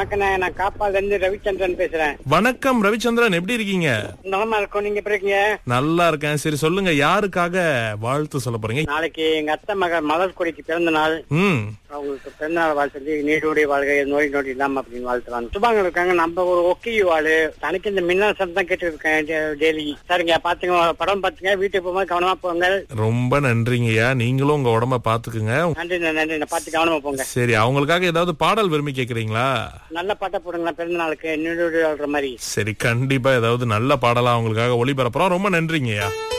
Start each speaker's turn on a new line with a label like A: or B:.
A: வணக்கண்ணே நான் காப்பால இருந்து ரவிச்சந்திரன் பேசுறேன்
B: வணக்கம் ரவிச்சந்திரன் எப்படி இருக்கீங்க
A: நலமா இருக்கோம் நீங்க எப்படி இருக்கீங்க
B: நல்லா இருக்கேன் சரி சொல்லுங்க யாருக்காக வாழ்த்து சொல்ல போறீங்க
A: நாளைக்கு எங்க அத்தை மகள் மலர் கொடிக்கு பிறந்த நாள்
B: ம்
A: அவங்களுக்கு பிறந்த நாள் வாழ்த்து சொல்லி நீடோடி வாழ்க நோய் நோடி இல்லாம அப்படின்னு வாழ்த்துறாங்க சுபாங்க இருக்காங்க நம்ம ஒரு ஒக்கி வாழு தனக்கு இந்த மின்னல் சத்தம் தான் கேட்டு இருக்கேன் டெய்லி சரிங்க பாத்துங்க படம் பாத்துங்க வீட்டுக்கு போகும்போது கவனமா போங்க
B: ரொம்ப நன்றிங்கய்யா நீங்களும் உங்க உடம்ப பாத்துக்குங்க
A: நன்றி நன்றி நான் பார்த்து கவனமா போங்க
B: சரி அவங்களுக்காக ஏதாவது பாடல் விரும்பி கேக்குறீங்களா
A: நல்ல பாட்டை போடுங்களா பிறந்த நாளுக்கு நீடோடி வாழ்ற மாதிரி
B: சரி கண்டிப்பா ஏதாவது நல்ல பாடலா அவங்களுக்காக ஒளிபரப்புறோம் ரொம்ப நன்றிங்கய்யா